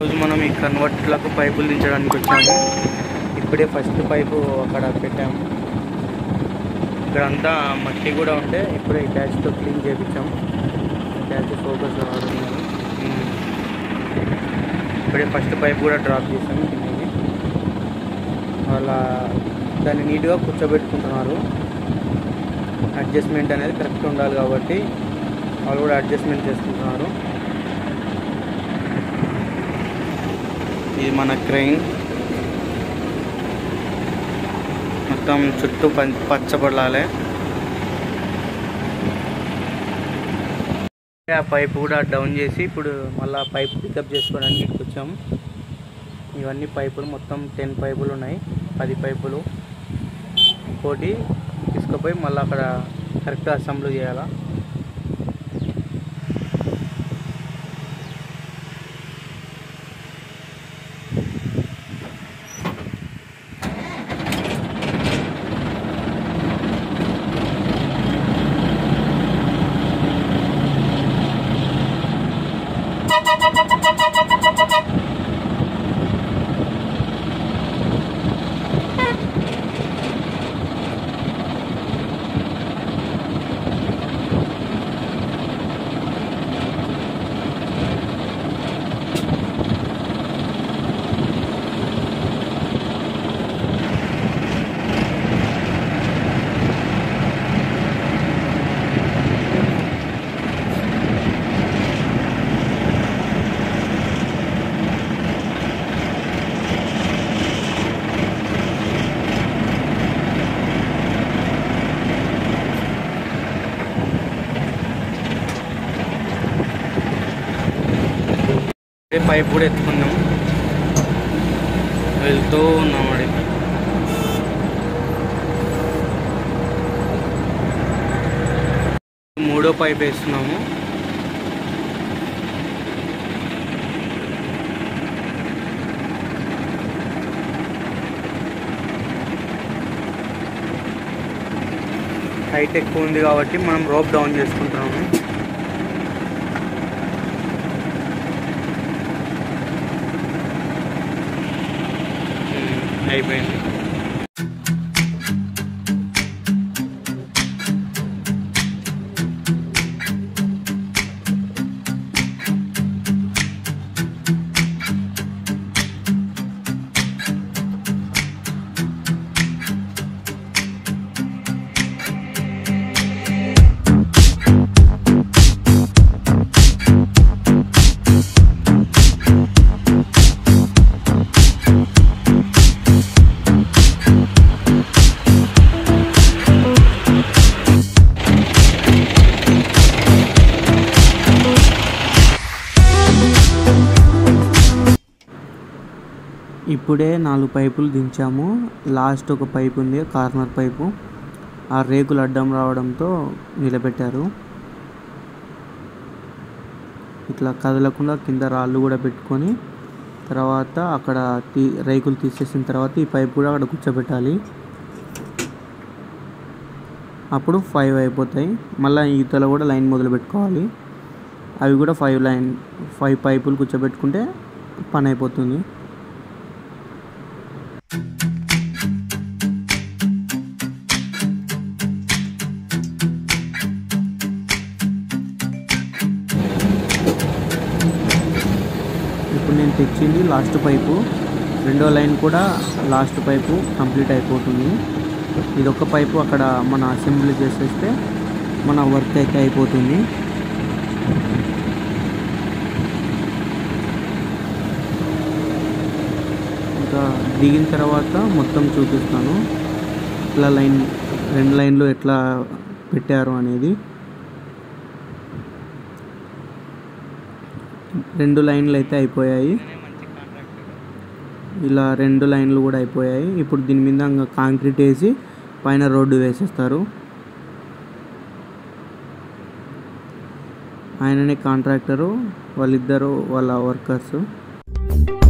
రోజు మనం ఈ కన్వర్ట్లకు పైపులు దించడానికి వచ్చాము ఇప్పుడే ఫస్ట్ పైపు అక్కడ పెట్టాము ఇక్కడంతా మట్టి కూడా ఉంటే ఇప్పుడే ఈ ట్యాచ్తో క్లీన్ చేయించాము ట్యాచ్ ఫోకస్ రావడం ఇప్పుడే ఫస్ట్ పైప్ కూడా డ్రాప్ చేసాము కిందకి వాళ్ళ దాన్ని నీట్గా కూర్చోబెట్టుకుంటున్నారు అడ్జస్ట్మెంట్ అనేది కరెక్ట్ ఉండాలి కాబట్టి వాళ్ళు కూడా అడ్జస్ట్మెంట్ చేసుకుంటున్నారు ఇది మన క్రెయిన్ మొత్తం చుట్టూ పం పచ్చబడాలి ఆ పైప్ కూడా డౌన్ చేసి ఇప్పుడు మళ్ళీ పైప్ పికప్ చేసుకోవడానికి ఇక్కడికి వచ్చాము ఇవన్నీ పైపులు మొత్తం టెన్ పైపులు ఉన్నాయి పది పైపులు ఇంకోటి తీసుకుపోయి మళ్ళీ అక్కడ కరెక్ట్గా అసెంబ్లీ చేయాలా ఇదే పైప్ కూడా ఎత్తుకున్నాం వెళ్తూ ఉన్నాం అడిగి మూడో పైప్ వేస్తున్నాము హైట్ ఎక్కువ ఉంది కాబట్టి మనం రోప్ డౌన్ చేసుకుంటున్నాము ఉమ్, అయిపోయింది ఇప్పుడే నాలుగు పైపులు దించాము లాస్ట్ ఒక పైపు ఉంది కార్నర్ పైపు ఆ రేకులు అడ్డం రావడంతో నిలబెట్టారు ఇట్లా కదలకుండా కింద రాళ్ళు కూడా పెట్టుకొని తర్వాత అక్కడ తీ రేకులు తీసేసిన తర్వాత ఈ పైపు కూడా అక్కడ కూర్చోబెట్టాలి అప్పుడు ఫైవ్ అయిపోతాయి మళ్ళీ ఈతలో కూడా లైన్ మొదలు పెట్టుకోవాలి అవి కూడా ఫైవ్ లైన్ ఫైవ్ పైపులు కూర్చోబెట్టుకుంటే పని అయిపోతుంది ఇప్పుడు నేను తెచ్చింది లాస్ట్ పైపు రెండో లైన్ కూడా లాస్ట్ పైపు కంప్లీట్ అయిపోతుంది ఇది ఒక పైపు అక్కడ మన అసెంబ్లీ చేసేస్తే మన వర్క్ అయితే అయిపోతుంది ఇంకా దిగిన తర్వాత మొత్తం చూపిస్తాను ఇట్లా లైన్ రెండు లైన్లు ఎట్లా పెట్టారు అనేది రెండు లైన్లు అయితే అయిపోయాయి ఇలా రెండు లైన్లు కూడా అయిపోయాయి ఇప్పుడు దీని మీద ఇంకా కాంక్రీట్ వేసి పైన రోడ్డు వేసేస్తారు ఆయననే కాంట్రాక్టరు వాళ్ళిద్దరు వాళ్ళ వర్కర్స్